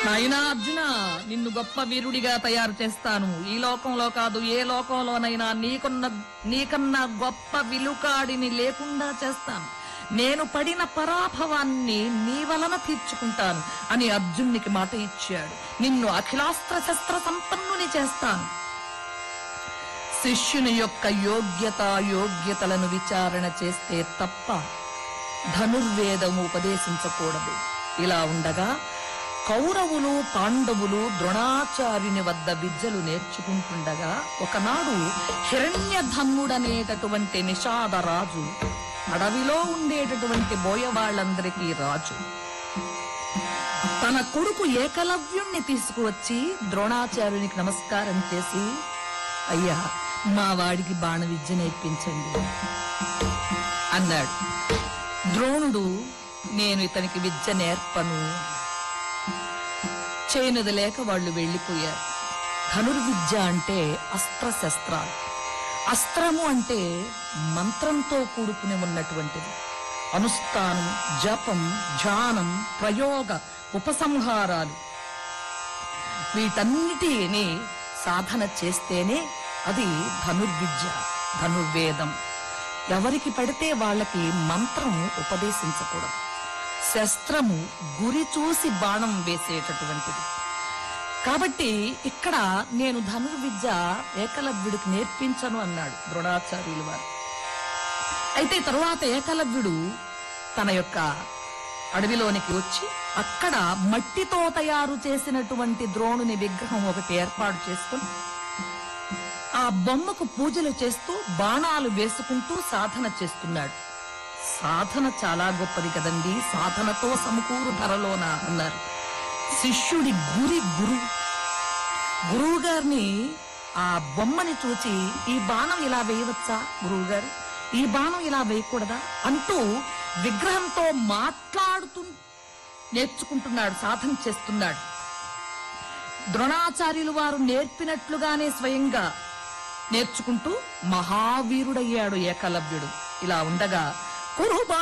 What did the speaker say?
నాయనా అర్జున నిన్ను గొప్ప వీరుడిగా తయారు చేస్తాను ఈ లోకంలో కాదు ఏ లోకంలోనైనా నీకున్న నీకన్నా గొప్ప విలుకాడిని లేకుండా చేస్తాను నేను పడిన పరాభవాన్ని నీ వలన తీర్చుకుంటాను అని అర్జునునికి మాట ఇచ్చాడు నిన్ను అఖిలాస్త్ర శస్త్ర సంపన్నుని చేస్తాను శిష్యుని యొక్క యోగ్యత యోగ్యతలను విచారణ చేస్తే తప్ప ధనుర్వేదము ఉపదేశించకూడదు ఇలా ఉండగా కౌరవులు పాండవులు ద్రోణాచార్యుని వద్ద విద్యలు నేర్చుకుంటుండగా ఒకనాడు హిరణ్యధమ్ముడనేటటువంటి నిషాద రాజు అడవిలో ఉండేటటువంటి బోయవాళ్ళందరికీ రాజు తన కొడుకు ఏకలవ్యుణ్ణి తీసుకువచ్చి ద్రోణాచార్యునికి నమస్కారం చేసి అయ్యా మా వాడికి బాణ విద్య నేర్పించండి అన్నాడు ద్రోణుడు నేను ఇతనికి విద్య నేర్పను చేయనది లేక వాళ్ళు వెళ్లిపోయారు ధనుర్విద్య అంటే అస్త్ర శస్త్రాలు అస్త్రము అంటే మంత్రంతో కూడుకుని ఉన్నటువంటిది అనుష్ఠానం జపం ధ్యానం ప్రయోగ ఉపసంహారాలు వీటన్నిటిని సాధన చేస్తేనే అది ధనుర్విద్య ధనుర్వేదం ఎవరికి పడితే వాళ్ళకి మంత్రం ఉపదేశించకూడదు శస్త్రము గురి చూసి బాణం వేసేటటువంటిది కాబట్టి ఇక్కడ నేను ధనుర్విద్య ఏకలవ్యుడికి నేర్పించను అన్నాడు ద్రోణాచార్యులు వారు అయితే తరువాత ఏకలవ్యుడు తన యొక్క అడవిలోనికి వచ్చి అక్కడ మట్టితో తయారు చేసినటువంటి ద్రోణుని విగ్రహం ఒకటి ఏర్పాటు చేసుకుని ఆ బొమ్మకు పూజలు చేస్తూ బాణాలు వేసుకుంటూ సాధన చేస్తున్నాడు సాధన చాలా గొప్పది కదండి సాధనతో సమకూరు ధరలోన అన్నారు శిష్యుడి గురి గురు గురువు గారిని ఆ బొమ్మని చూచి ఈ బాణం ఇలా వేయవచ్చా గురువు గారు ఈ బాణం ఇలా వేయకూడదా అంటూ విగ్రహంతో మాట్లాడుతూ నేర్చుకుంటున్నాడు సాధన చేస్తున్నాడు ద్రోణాచార్యులు వారు నేర్పినట్లుగానే స్వయంగా నేర్చుకుంటూ మహావీరుడయ్యాడు ఏకలవ్యుడు ఇలా ఉండగా కురు